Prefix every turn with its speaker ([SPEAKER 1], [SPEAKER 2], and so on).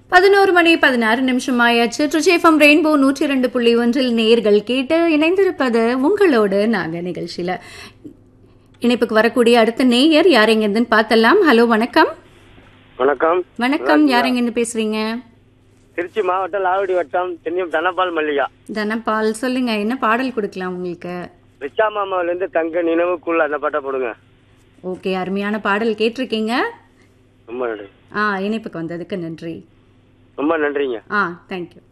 [SPEAKER 1] பதினோரு மணி பதினாறு நிமிஷம் ஆயாச்சு ட்ரிஜேஃபம் ரெயின்போ நூற்றி இரண்டு புள்ளி ஒன்றில் நேர்கள் கேட்டு இணைந்திருப்பது உங்களோடு நாங்க நிகழ்ச்சியில இணைப்புக்கு வரக்கூடிய அடுத்த நேயர் யார் எங்கிருந்துன்னு பார்த்தலாம் ஹலோ வணக்கம்
[SPEAKER 2] வணக்கம்
[SPEAKER 1] வணக்கம் யார் எங்கிருந்து பேசுறீங்க
[SPEAKER 2] திருச்சி மாவட்டம் லாவடி வட்டம் தென்னியம் தனபால் மல்லிகா
[SPEAKER 1] தனபால் சொல்லுங்க என்ன பாடல் கொடுக்கலாம் உங்களுக்கு
[SPEAKER 2] ரிச்சா மாமாவில இருந்து தங்க நினைவுக்குள்ள அந்த பாட்டை போடுங்க
[SPEAKER 1] ஓகே அருமையான பாடல் கேட்டிருக்கீங்க
[SPEAKER 2] ரொம்ப நன்றி
[SPEAKER 1] ஆ இணைப்புக்கு வந்ததுக்கு நன்றி
[SPEAKER 2] ரொம்ப நன்றிங்க
[SPEAKER 1] ஆ தேங்க்யூ